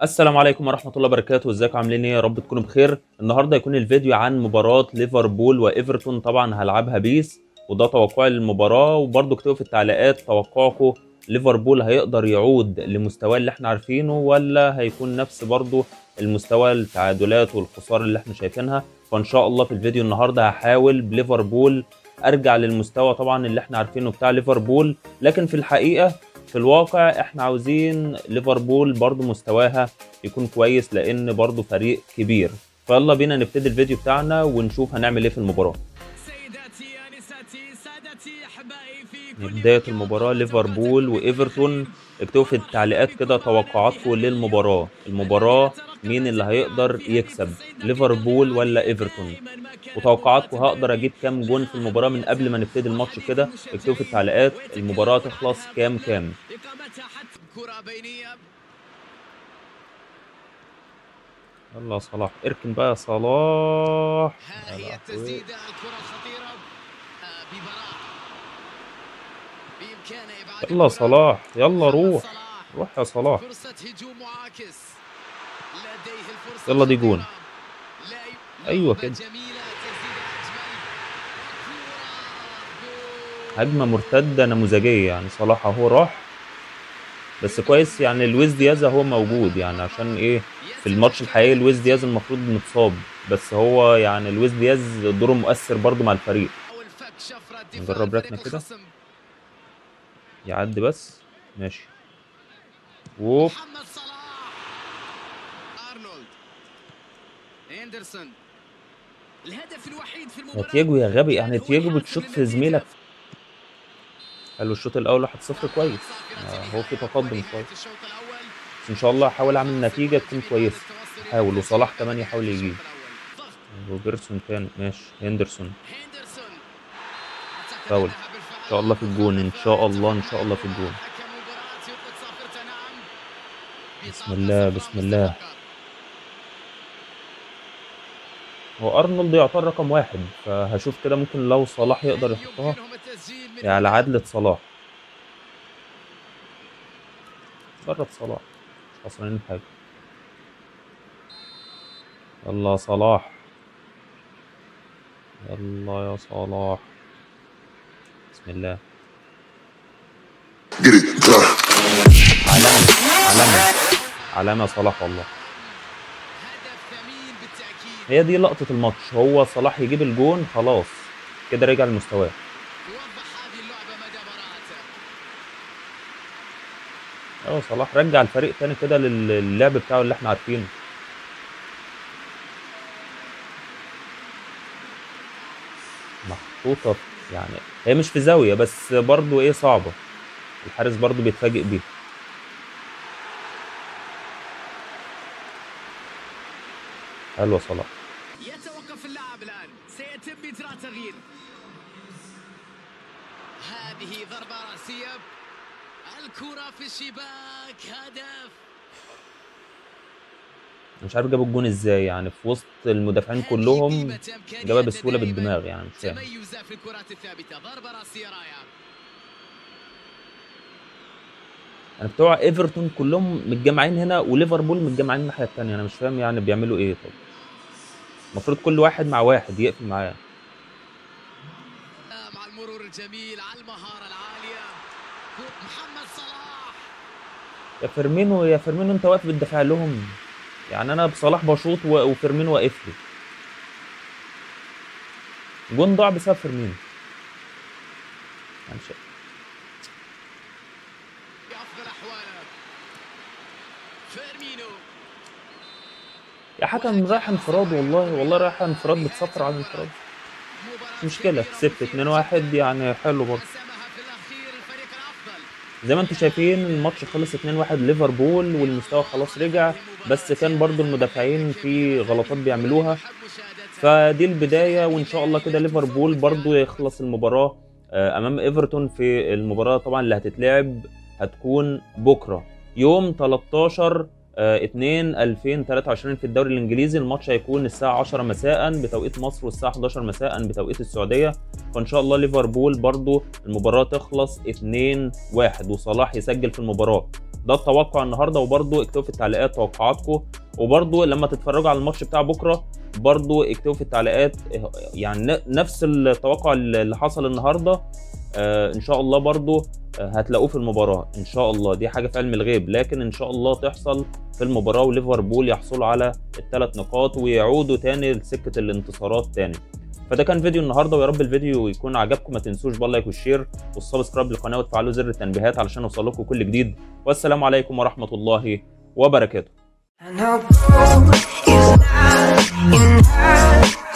السلام عليكم ورحمة الله وبركاته ازيكم عاملين ايه يا رب تكونوا بخير النهارده هيكون الفيديو عن مباراة ليفربول وايفرتون طبعا هلعبها بيس وده توقعي للمباراة وبرضه اكتبوا في التعليقات توقعكم ليفربول هيقدر يعود لمستواه اللي احنا عارفينه ولا هيكون نفس برضه المستوى التعادلات والخسارة اللي احنا شايفينها فان شاء الله في الفيديو النهارده هحاول بليفربول ارجع للمستوى طبعا اللي احنا عارفينه بتاع ليفربول لكن في الحقيقة في الواقع احنا عاوزين ليفربول برضو مستواها يكون كويس لان برضو فريق كبير فيلا بينا نبتدي الفيديو بتاعنا ونشوف هنعمل ايه في المباراة سيداتي انساتي سادتي احبائي في كل بداية مكان المباراة ليفربول وايفرتون اكتبوا في التعليقات كده توقعاتكم للمباراة المباراة مين اللي هيقدر يكسب ليفربول ولا ايفرتون وتوقعاتكم هقدر اجيب كام جون في المباراة من قبل ما نبتدي الماتش كده اكتبوا في التعليقات المباراة تخلص كام كام اقامتها حتى كرة بينية يلا يا صلاح اركن بقى يا صلاح ها يا هي لهوي. التسديدة الكرة الخطيرة آه، ببراءة بإمكانه إبعاد يلا يا الكرة. صلاح يلا محمد روح صلاح. روح يا صلاح فرصة هجوم معاكس لديه الفرصة يلا دي جون. الخطيرة. لا ي- أيوة لعبة كده. جميلة تسديدة أجمل كرة. جول. هجمة مرتدة نموذجية يعني صلاح اهو راح بس كويس يعني لويس دياز اهو موجود يعني عشان ايه في الماتش الحقيقي لويس دياز المفروض متصاب بس هو يعني لويس دياز دوره مؤثر برضو مع الفريق أو الفك شفرة دفاع نجرب فريق ركنة كده. الخصم. يعدي بس ماشي ووب محمد صلاح ارنولد اندرسون الهدف الوحيد في يا المباراة تياجو يا غبي كان يعني هو تياجو الحاسم بتشوط في للنتيجة. زميلك حلو الشوط الاول 1-0 كويس صافرة آه، نهاية هو في تقدم ونهاية شويه الشوط الأول. بس ان شاء الله هحاول اعمل نتيجه تكون كويسه حاول وصلاح كمان يحاول يجيب ضغط. روبرتسون تاني ماشي هندرسون هندرسون فاول. ان شاء الله في الجون ان شاء الله ان شاء الله في الجون حكم مباراة يوقف صافرته نعم. بسم الله، بطاقة بسم الله. مستحقة. هو ارنولد يعتبر رقم واحد فهشوف كده ممكن لو صلاح يقدر يحطها يمكنهم التسجيل من يعني على هنا. عدلة صلاح جرب صلاح مش خسرانين حاجة يلا يا صلاح يلا يا صلاح بسم الله Get it, go. علامة علامة علامة صلاح والله هدف ثمين بالتأكيد هي دي لقطة الماتش هو صلاح يجيب الجون خلاص كده رجع لمستواه يوضح هذه اللعبة مدى براءته ايوه صلاح رجع الفريق تاني كده لل- للعب بتاعه اللي احنا عارفينه محطوطة في- يعني هي مش في زاوية بس برضو ايه صعبة الحارس برضو بيتفاجئ بيها حلو يا صلاح يتوقف اللاعب الآن سيتم إجراء تغيير هذه ضربة رأسية الكرة في الشباك هدف مش عارف جابوا الجون ازاي يعني في وسط المدافعين هذه كلهم قيمة إمكانيات جابها بسهولة دائماً بالدماغ يعني مش فاهم تميز في الكرات الثابتة ضربة رأسية رائعة يعني بتوع ايفرتون كلهم متجمعين هنا وليفربول متجمعين الناحية التانية انا مش فاهم يعني بيعملوا ايه طب المفروض كل واحد مع واحد يقفل معاه مع المرور الجميل على المهارة العالية محمد صلاح يا فيرمينو يا فيرمينو انت واقف بتدافع لهم يعني انا بصلاح بشوط و- وفيرمينو واقف لي جون ضاع بسبب فيرمينو يعني شيء. في أفضل أحواله فيرمينو يا حكم رايح انفراد والله والله رايح انفراد بتصفر على الانفراد مباراة مش مشكلة كبيرة كسبت 2 1 يعني حلو برضه حسمها في الأخير الفريق الأفضل زي ما انتم شايفين الماتش خلص 2 1 ليفربول والمستوى خلاص رجع بس كان برضه المدافعين في غلطات بيعملوها فدي البداية وإن شاء الله كده ليفربول برضو يخلص المباراة آه، أمام إيفرتون في المباراة طبعا اللي هتتلعب هتكون بكرة يوم 13 آه، 2 2023 في الدوري الإنجليزي الماتش هيكون الساعة 10 مساء بتوقيت مصر والساعة 11 مساء بتوقيت السعودية فإن شاء الله ليفربول برضو المباراة تخلص 2 1 وصلاح يسجل في المباراة ده التوقع النهارده وبرضو اكتبوا في التعليقات توقعاتكم وبرضو لما تتفرجوا على الماتش بتاع بكره برضو اكتبوا في التعليقات يعني نفس التوقع اللي حصل النهارده آه ان شاء الله برضو آه هتلاقوه في المباراه ان شاء الله دي حاجه في علم الغيب لكن ان شاء الله تحصل في المباراه وليفربول يحصلوا على الثلاث نقاط ويعودوا تاني لسكه الانتصارات تاني فده كان فيديو النهارده ويا رب الفيديو يكون عجبكم ما تنسوش باللايك والشير والسبسكرايب للقناه وتفعلوا زر التنبيهات علشان يوصل لكم كل جديد والسلام عليكم ورحمه الله وبركاته And how cold is that in her